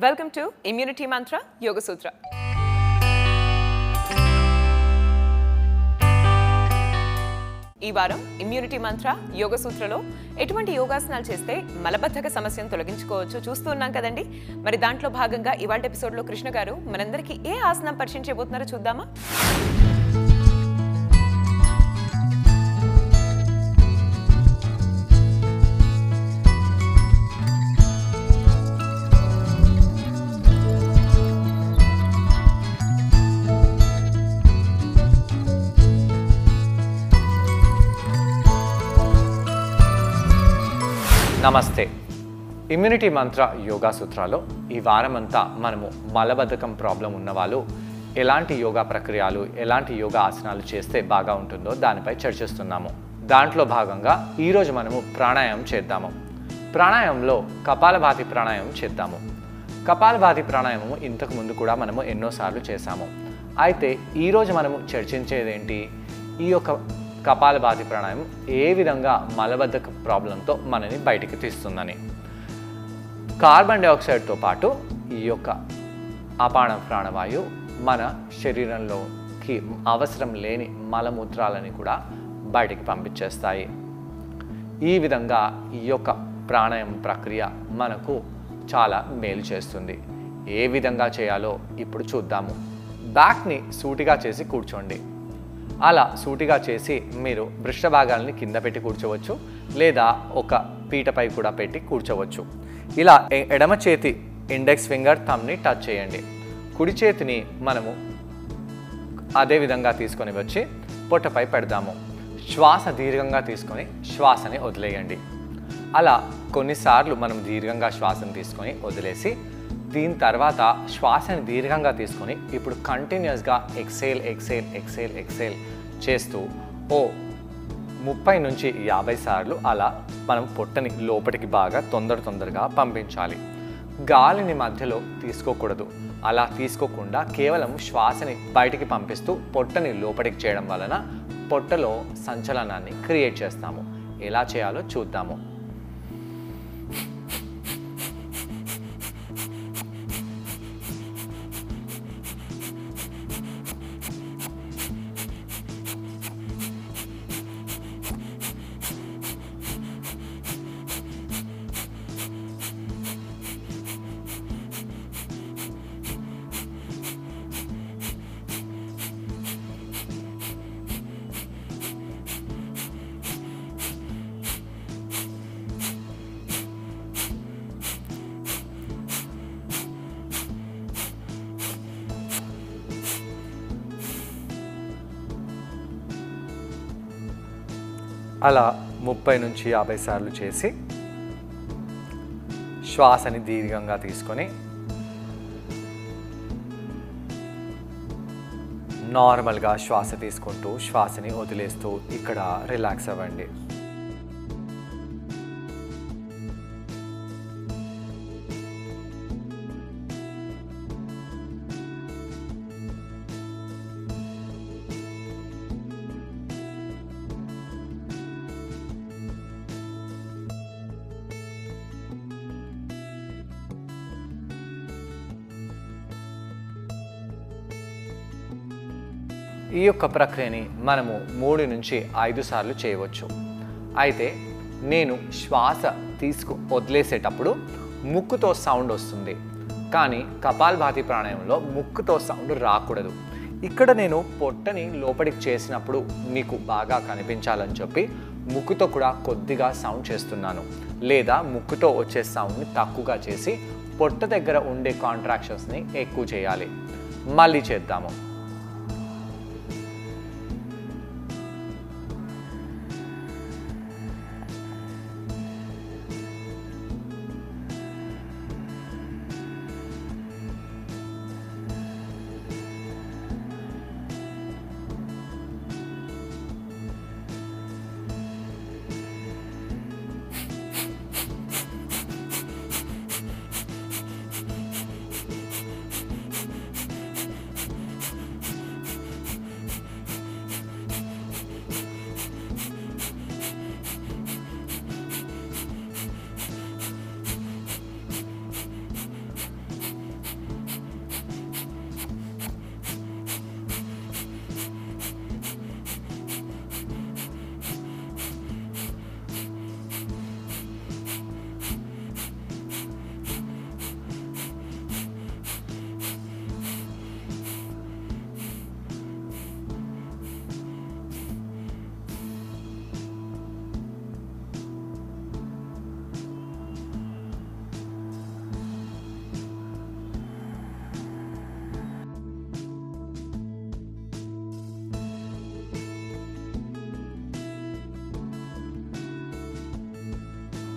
welcome to immunity మంత్ర యోగ సూత్ర ఈ వారం ఇమ్యూనిటీ మంత్ర యోగ సూత్రలో ఎటువంటి యోగాసనాలు చేస్తే మలబద్ధక సమస్యను తొలగించుకోవచ్చు చూస్తూ ఉన్నాం కదండి మరి దాంట్లో భాగంగా ఇవాళ ఎపిసోడ్లో కృష్ణ గారు మనందరికీ ఏ ఆసనం పరిచయం చేయబోతున్నారో చూద్దామా నమస్తే ఇమ్యూనిటీ మంత్ర యోగా సూత్రాలో ఈ వారమంతా మనము మలబద్ధకం ప్రాబ్లం ఉన్న వాళ్ళు ఎలాంటి యోగా ప్రక్రియలు ఎలాంటి యోగా ఆసనాలు చేస్తే బాగా ఉంటుందో దానిపై చర్చిస్తున్నాము దాంట్లో భాగంగా ఈరోజు మనము ప్రాణాయామం చేద్దాము ప్రాణాయామంలో కపాలభాతి ప్రాణాయామం చేద్దాము కపాలభాతి ప్రాణాయామము ఇంతకు ముందు కూడా మనము ఎన్నోసార్లు చేశాము అయితే ఈరోజు మనము చర్చించేది ఏంటి ఈ యొక్క కపాలభాతి ప్రాణాయామం ఏ విధంగా మలబద్ధక ప్రాబ్లంతో మనని బయటికి తీస్తుందని కార్బన్ డైఆక్సైడ్తో పాటు ఈ యొక్క అపాన ప్రాణవాయు మన శరీరంలోకి అవసరం లేని మలమూత్రాలని కూడా బయటికి పంపించేస్తాయి ఈ విధంగా ఈ యొక్క ప్రాణాయామం ప్రక్రియ మనకు చాలా మేలు చేస్తుంది ఏ విధంగా చేయాలో ఇప్పుడు చూద్దాము బ్యాక్ని సూటిగా చేసి కూర్చోండి అలా సూటిగా చేసి మీరు పృష్ఠ భాగాల్ని కింద పెట్టి కూర్చోవచ్చు లేదా ఒక పీటపై కూడా పెట్టి కూర్చోవచ్చు ఇలా ఎ- ఎడమ చేతి ఇండెక్స్ ఫింగర్ థమ్ని టచ్ చేయండి కుడి చేతిని మనము అదే విధంగా తీసుకొని వచ్చి పొట్టపై పెడదాము శ్వాస దీర్ఘంగా తీసుకొని శ్వాసని వదిలేయండి అలా కొన్నిసార్లు మనం దీర్ఘంగా శ్వాసను తీసుకొని వదిలేసి దీని తర్వాత శ్వాసని దీర్ఘంగా తీసుకొని ఇప్పుడు కంటిన్యూస్గా ఎక్సేల్ ఎక్సేల్ ఎక్సేల్ ఎక్సేల్ చేస్తూ ఓ ముప్పై నుంచి యాభై సార్లు అలా మనం పొట్టని లోపలికి బాగా తొందర తొందరగా పంపించాలి గాలిని మధ్యలో తీసుకోకూడదు అలా తీసుకోకుండా కేవలం శ్వాసని బయటికి పంపిస్తూ పొట్టని లోపలికి చేయడం వలన పొట్టలో సంచలనాన్ని క్రియేట్ చేస్తాము ఎలా చేయాలో చూద్దాము అలా ముప్పై నుంచి యాభై సార్లు చేసి శ్వాసని దీర్ఘంగా తీసుకొని నార్మల్గా శ్వాస తీసుకుంటూ శ్వాసని వదిలేస్తూ ఇక్కడ రిలాక్స్ అవ్వండి ఈ యొక్క ప్రక్రియని మనము మూడు నుంచి ఐదు సార్లు చేయవచ్చు అయితే నేను శ్వాస తీసుకు వదిలేసేటప్పుడు ముక్కుతో సౌండ్ వస్తుంది కానీ కపాల్భాతి ప్రాణాయామంలో ముక్కుతో సౌండ్ రాకూడదు ఇక్కడ నేను పొట్టని లోపలికి చేసినప్పుడు మీకు బాగా కనిపించాలని చెప్పి ముక్కుతో కూడా కొద్దిగా సౌండ్ చేస్తున్నాను లేదా ముక్కుతో వచ్చే సౌండ్ని తక్కువగా చేసి పొట్ట దగ్గర ఉండే కాంట్రాక్షన్స్ని ఎక్కువ చేయాలి మళ్ళీ చేద్దాము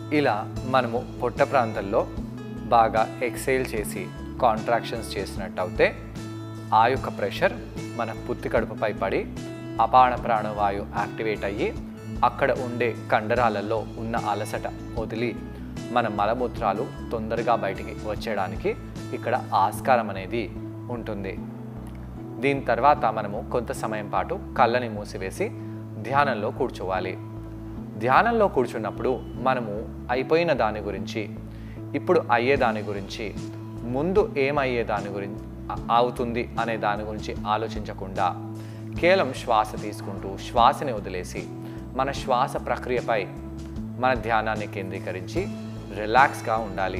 ఇలా మనము పొట్ట ప్రాంతంలో బాగా ఎక్సైల్ చేసి కాంట్రాక్షన్స్ చేసినట్టు అయితే ఆ యొక్క ప్రెషర్ మన పుత్తి కడుపుపై పడి అపాన ప్రాణవాయు యాక్టివేట్ అయ్యి అక్కడ ఉండే కండరాలలో ఉన్న అలసట వదిలి మన మలమూత్రాలు తొందరగా బయటికి వచ్చేయడానికి ఇక్కడ ఆస్కారం అనేది ఉంటుంది దీని తర్వాత మనము కొంత సమయం పాటు కళ్ళని మూసివేసి ధ్యానంలో కూర్చోవాలి ధ్యానంలో కూర్చున్నప్పుడు మనము అయిపోయిన దాని గురించి ఇప్పుడు అయ్యే దాని గురించి ముందు ఏమయ్యే దాని గురించి అవుతుంది అనే దాని గురించి ఆలోచించకుండా కేవలం శ్వాస తీసుకుంటూ శ్వాసని వదిలేసి మన శ్వాస ప్రక్రియపై మన ధ్యానాన్ని కేంద్రీకరించి రిలాక్స్గా ఉండాలి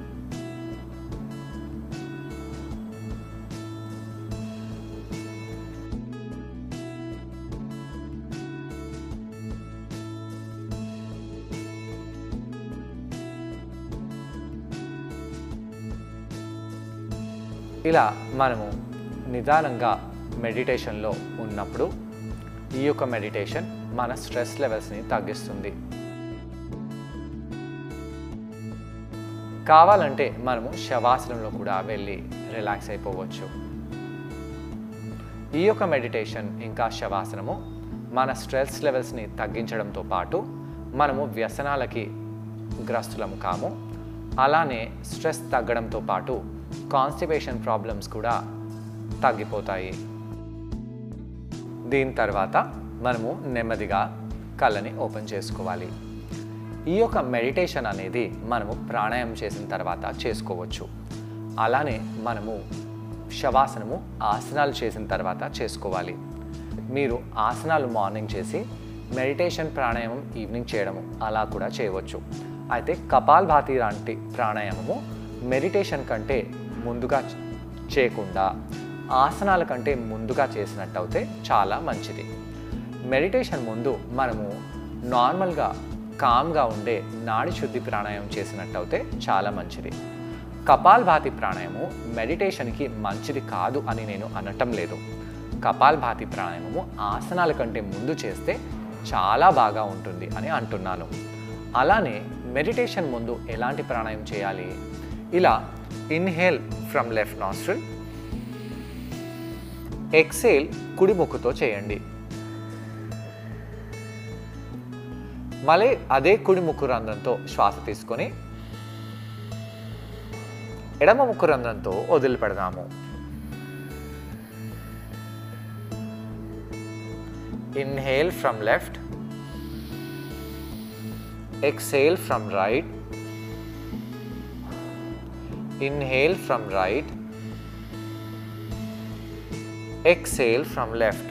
ఇలా మనము నిదానంగా మెడిటేషన్లో ఉన్నప్పుడు ఈ యొక్క మెడిటేషన్ మన స్ట్రెస్ లెవెల్స్ని తగ్గిస్తుంది కావాలంటే మనము శవాసనంలో కూడా వెళ్ళి రిలాక్స్ అయిపోవచ్చు ఈ యొక్క మెడిటేషన్ ఇంకా శవాసనము మన స్ట్రెస్ లెవెల్స్ని తగ్గించడంతో పాటు మనము వ్యసనాలకి గ్రస్తులము కాము అలానే స్ట్రెస్ తగ్గడంతో పాటు కాన్స్టిపేషన్ ప్రాబ్లమ్స్ కూడా తగ్గిపోతాయి దీని తర్వాత మనము నెమ్మదిగా కళ్ళని ఓపెన్ చేసుకోవాలి ఈ యొక్క మెడిటేషన్ అనేది మనము ప్రాణాయామం చేసిన తర్వాత చేసుకోవచ్చు అలానే మనము శవాసనము ఆసనాలు చేసిన తర్వాత చేసుకోవాలి మీరు ఆసనాలు మార్నింగ్ చేసి మెడిటేషన్ ప్రాణాయామం ఈవినింగ్ చేయడము అలా కూడా చేయవచ్చు అయితే కపాల్భాతి లాంటి ప్రాణాయామము మెడిటేషన్ కంటే ముందుగా చేయకుండా ఆసనాల కంటే ముందుగా చేసినట్టయితే చాలా మంచిది మెడిటేషన్ ముందు మనము నార్మల్గా కామ్గా ఉండే నాడి శుద్ధి ప్రాణాయామం చేసినట్టయితే చాలా మంచిది కపాల్భాతి ప్రాణాయామము మెడిటేషన్కి మంచిది కాదు అని నేను అనటం లేదు కపాల్భాతి ప్రాణాయామము ఆసనాల కంటే ముందు చేస్తే చాలా బాగా ఉంటుంది అని అంటున్నాను అలానే మెడిటేషన్ ముందు ఎలాంటి ప్రాణాయామం చేయాలి ఇలా inhale from left nostril exhale కుడి ముక్కుతో చేయండి మళ్ళీ అదే కుడి ముక్కు రంధ్రంతో శ్వాస తీసుకొని ఎడమ ముక్కు రంధ్రంతో వదిలిపెడదాము inhale from left exhale from right inhale from right exhale from left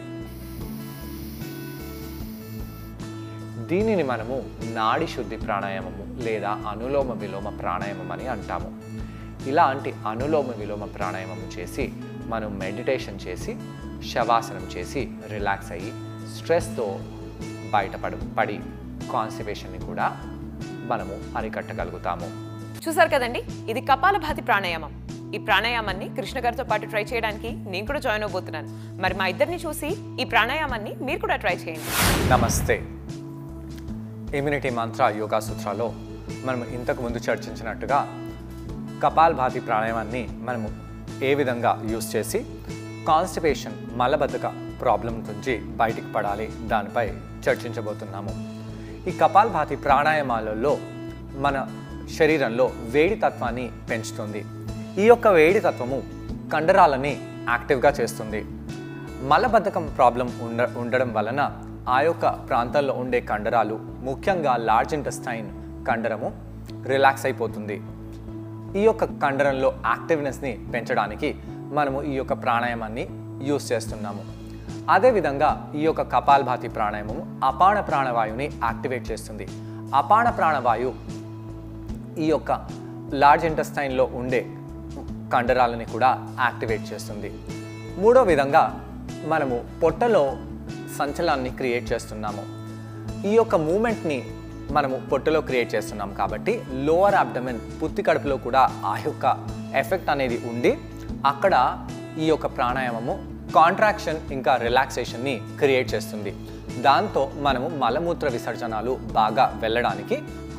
దీనిని మనము నాడి శుద్ధి ప్రాణాయామము లేదా అనులోమ విలోమ ప్రాణాయామం అని అంటాము ఇలాంటి అనులోమ విలోమ ప్రాణాయామం చేసి మనం మెడిటేషన్ చేసి శవాసనం చేసి రిలాక్స్ అయ్యి స్ట్రెస్తో బయటపడ పడి కాన్స్టిపేషన్ని కూడా మనము అరికట్టగలుగుతాము చూసారు కదండి ఇది కపాలభాతి ప్రాణాయామం ఈ ప్రాణాయామాన్ని కృష్ణ గారితో పాటు ట్రై చేయడానికి నేను కూడా జాయిన్ అవబోతున్నాను మరి మా ఇద్దరిని చూసి ఈ ప్రాణాయామాన్ని మీరు కూడా ట్రై చేయండి నమస్తే ఇమ్యూనిటీ మంత్ర యోగా సూత్రాలో మనం ఇంతకు ముందు చర్చించినట్టుగా కపాల్భాతి ప్రాణాయామాన్ని మనము ఏ విధంగా యూస్ చేసి కాన్స్టిపేషన్ మలబద్ధక ప్రాబ్లం నుంచి బయటికి పడాలి దానిపై చర్చించబోతున్నాము ఈ కపాల్భాతి ప్రాణాయామాలలో మన శరీరంలో వేడి తత్వాన్ని పెంచుతుంది ఈ యొక్క వేడి తత్వము కండరాలని యాక్టివ్గా చేస్తుంది మలబద్ధకం ప్రాబ్లం ఉండ ఉండడం వలన ఆ యొక్క ప్రాంతాల్లో ఉండే కండరాలు ముఖ్యంగా లార్జ్ ఇంటెస్టైన్ కండరము రిలాక్స్ అయిపోతుంది ఈ యొక్క కండరంలో యాక్టివ్నెస్ని పెంచడానికి మనము ఈ యొక్క ప్రాణాయామాన్ని యూస్ చేస్తున్నాము అదేవిధంగా ఈ యొక్క కపాల్భాతి ప్రాణాయామము అపాన ప్రాణవాయువుని యాక్టివేట్ చేస్తుంది అపాన ప్రాణవాయు ఈ యొక్క లార్జ్ ఇంటెస్టైన్లో ఉండే కండరాలని కూడా యాక్టివేట్ చేస్తుంది మూడో విధంగా మనము పొట్టలో సంచలనాన్ని క్రియేట్ చేస్తున్నాము ఈ యొక్క మూమెంట్ని మనము పొట్టలో క్రియేట్ చేస్తున్నాం కాబట్టి లోవర్ అబ్డమెన్ పుత్తి కడుపులో కూడా ఆ యొక్క ఎఫెక్ట్ అనేది ఉండి అక్కడ ఈ యొక్క ప్రాణాయామము కాంట్రాక్షన్ ఇంకా రిలాక్సేషన్ని క్రియేట్ చేస్తుంది దాంతో మనము మలమూత్ర విసర్జనాలు బాగా వెళ్ళడానికి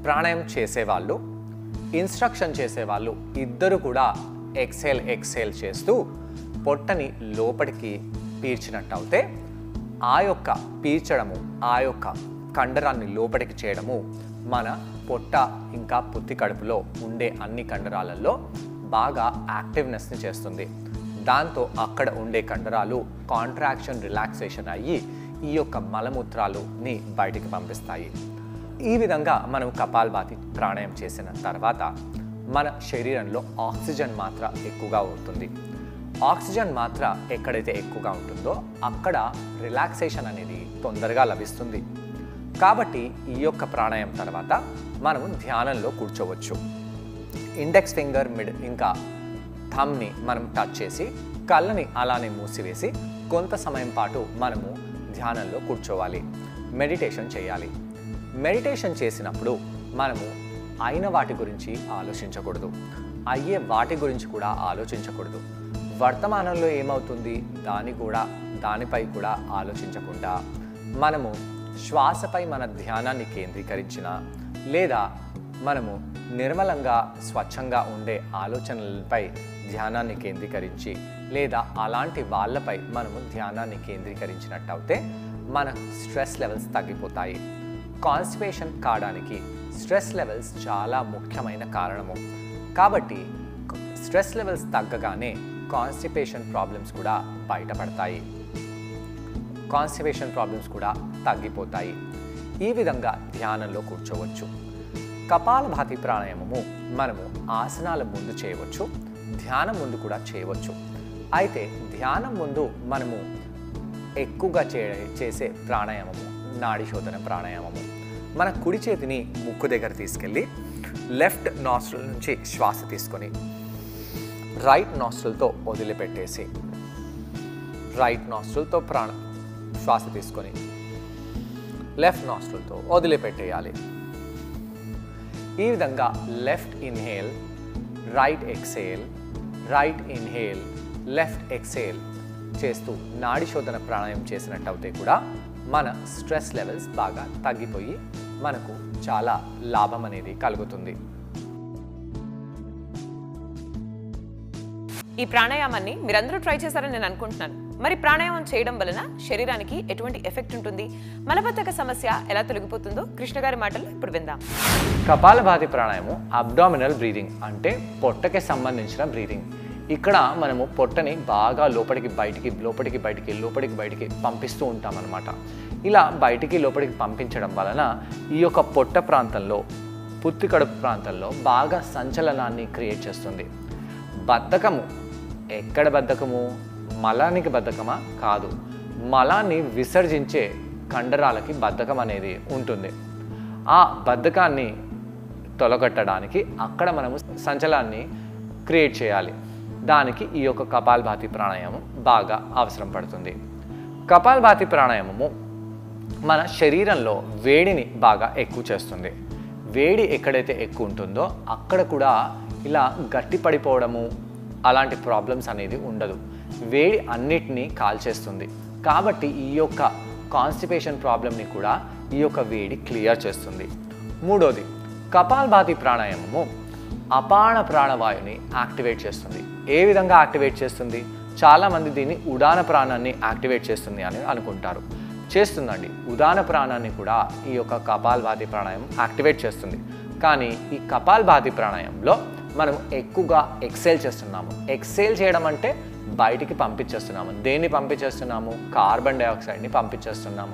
ప్రాణాయామం చేసేవాళ్ళు ఇన్స్ట్రక్షన్ చేసేవాళ్ళు ఇద్దరు కూడా ఎక్సేల్ ఎక్సేల్ చేస్తూ పొట్టని లోపలికి పీల్చినట్టు అయితే ఆ యొక్క పీల్చడము ఆ యొక్క కండరాన్ని లోపలికి చేయడము మన పొట్ట ఇంకా పుత్తి కడుపులో ఉండే అన్ని కండరాలలో బాగా యాక్టివ్నెస్ని చేస్తుంది దాంతో అక్కడ ఉండే కండరాలు కాంట్రాక్షన్ రిలాక్సేషన్ అయ్యి ఈ యొక్క మలమూత్రాలుని బయటికి పంపిస్తాయి ఈ విధంగా మనం కపాల్భాతి ప్రాణాయామం చేసిన తర్వాత మన శరీరంలో ఆక్సిజన్ మాత్ర ఎక్కువగా అవుతుంది ఆక్సిజన్ మాత్ర ఎక్కడైతే ఎక్కువగా ఉంటుందో అక్కడ రిలాక్సేషన్ అనేది తొందరగా లభిస్తుంది కాబట్టి ఈ యొక్క ప్రాణాయామం తర్వాత మనము ధ్యానంలో కూర్చోవచ్చు ఇండెక్స్ ఫింగర్ మిడ్ ఇంకా థమ్ని మనం టచ్ చేసి కళ్ళని అలానే మూసివేసి కొంత సమయం పాటు మనము ధ్యానంలో కూర్చోవాలి మెడిటేషన్ చేయాలి మెడిటేషన్ చేసినప్పుడు మనము అయిన వాటి గురించి ఆలోచించకూడదు అయ్యే వాటి గురించి కూడా ఆలోచించకూడదు వర్తమానంలో ఏమవుతుంది దాని కూడా దానిపై కూడా ఆలోచించకుండా మనము శ్వాసపై మన ధ్యానాన్ని కేంద్రీకరించిన లేదా మనము నిర్మలంగా స్వచ్ఛంగా ఉండే ఆలోచనలపై ధ్యానాన్ని కేంద్రీకరించి లేదా అలాంటి వాళ్ళపై మనము ధ్యానాన్ని కేంద్రీకరించినట్టయితే మన స్ట్రెస్ లెవెల్స్ తగ్గిపోతాయి కాన్స్టిపేషన్ కావడానికి స్ట్రెస్ లెవెల్స్ చాలా ముఖ్యమైన కారణము కాబట్టి స్ట్రెస్ లెవెల్స్ తగ్గగానే కాన్స్టిపేషన్ ప్రాబ్లమ్స్ కూడా బయటపడతాయి కాన్స్టిపేషన్ ప్రాబ్లమ్స్ కూడా తగ్గిపోతాయి ఈ విధంగా ధ్యానంలో కూర్చోవచ్చు కపాలభాతి ప్రాణాయామము మనము ఆసనాల ముందు చేయవచ్చు ధ్యానం ముందు కూడా చేయవచ్చు అయితే ధ్యానం ముందు మనము ఎక్కువగా చే చేసే ప్రాణాయామము నాడి శోధన ప్రాణాయామము మన కుడి చేతిని ముక్కు దగ్గర తీసుకెళ్ళి లెఫ్ట్ నాస్ట్రల్ నుంచి శ్వాస తీసుకొని రైట్ నాస్ట్రల్తో వదిలిపెట్టేసి రైట్ నాస్ట్రల్తో ప్రాణ శ్వాస తీసుకొని లెఫ్ట్ నాస్ట్రల్తో వదిలిపెట్టేయాలి ఈ విధంగా left inhale right exhale right inhale left exhale చేస్తూ నాడి శోధన ప్రాణాయామం చేసినట్టయితే కూడా మన స్ట్రెస్ లెవెల్స్ బాగా తగ్గిపోయి మనకు చాలా లాభం అనేది కలుగుతుంది ఈ ప్రాణాయామాన్ని మీరందరూ ట్రై చేశారని నేను అనుకుంటున్నాను మరి ప్రాణాయామం చేయడం వలన శరీరానికి ఎటువంటి ఎఫెక్ట్ ఉంటుంది మలబద్ధక సమస్య ఎలా తొలగిపోతుందో కృష్ణ గారి మాటల్లో ఇప్పుడు విందాం కపాలభాతి ప్రాణాయామం అబ్డామినల్ బ్రీదింగ్ అంటే పొట్టకి సంబంధించిన బ్రీదింగ్ ఇక్కడ మనము పొట్టని బాగా లోపలికి బయటికి లోపలికి బయటికి లోపలికి బయటికి పంపిస్తూ ఉంటాం అన్నమాట ఇలా బయటికి లోపలికి పంపించడం వలన ఈ యొక్క పొట్ట ప్రాంతంలో పుత్తి కడుపు ప్రాంతంలో బాగా సంచలనాన్ని క్రియేట్ చేస్తుంది బద్ధకము ఎక్కడ బద్ధకము మలానికి బద్ధకమా కాదు మలాన్ని విసర్జించే కండరాలకి బద్ధకం అనేది ఉంటుంది ఆ బద్ధకాన్ని తొలగొట్టడానికి అక్కడ మనము సంచలాన్ని క్రియేట్ చేయాలి దానికి ఈ యొక్క కపాల్భాతి ప్రాణాయామం బాగా అవసరం పడుతుంది కపాల్భాతి ప్రాణాయామము మన శరీరంలో వేడిని బాగా ఎక్కువ చేస్తుంది వేడి ఎక్కడైతే ఎక్కువ ఉంటుందో అక్కడ కూడా ఇలా గట్టి పడిపోవడము అలాంటి ప్రాబ్లమ్స్ అనేది ఉండదు వేడి అన్నిటినీ కాల్చేస్తుంది కాబట్టి ఈ యొక్క కాన్స్టిపేషన్ ప్రాబ్లమ్ని కూడా ఈ యొక్క వేడి క్లియర్ చేస్తుంది మూడోది కపాల్భాతి ప్రాణాయామము అపాన ప్రాణవాయుని యాక్టివేట్ చేస్తుంది ఏ విధంగా యాక్టివేట్ చేస్తుంది చాలామంది దీన్ని ఉడాన ప్రాణాన్ని యాక్టివేట్ చేస్తుంది అని అనుకుంటారు చేస్తుందండి ఉదాన ప్రాణాన్ని కూడా ఈ యొక్క కపాల్భాతి ప్రాణాయామం యాక్టివేట్ చేస్తుంది కానీ ఈ కపాల్భాతి ప్రాణాయామంలో మనం ఎక్కువగా ఎక్సేల్ చేస్తున్నాము ఎక్సేల్ చేయడం అంటే బయటికి పంపించేస్తున్నాము దేన్ని పంపించేస్తున్నాము కార్బన్ డైఆక్సైడ్ని పంపించేస్తున్నాము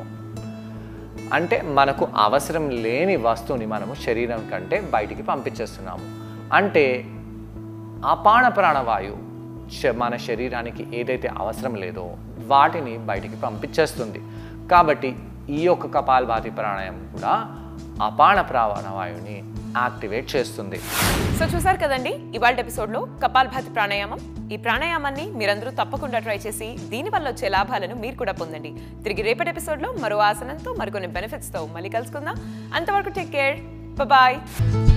అంటే మనకు అవసరం లేని వస్తువుని మనము శరీరం కంటే బయటికి పంపించేస్తున్నాము అంటే అపాన ప్రాణవాయు శ- మన శరీరానికి ఏదైతే అవసరం లేదో వాటిని బయటికి పంపించేస్తుంది కాబట్టి ఈ యొక్క కపాల్భాతి ప్రాణాయామం కూడా అపాన ప్రాణవాయుని యాక్టివేట్ చేస్తుంది సో చూసారు కదండి ఇవాళ ఎపిసోడ్లో కపాల్భాతి ప్రాణాయామం ఈ ప్రాణాయామాన్ని మీరందరూ తప్పకుండా ట్రై చేసి దీనివల్ల వచ్చే లాభాలను మీరు కూడా పొందండి తిరిగి రేపటి ఎపిసోడ్లో మరో ఆసనంతో మరికొన్ని బెనిఫిట్స్తో మళ్ళీ కలుసుకుందాం అంతవరకు టేక్ కేర్ బాయ్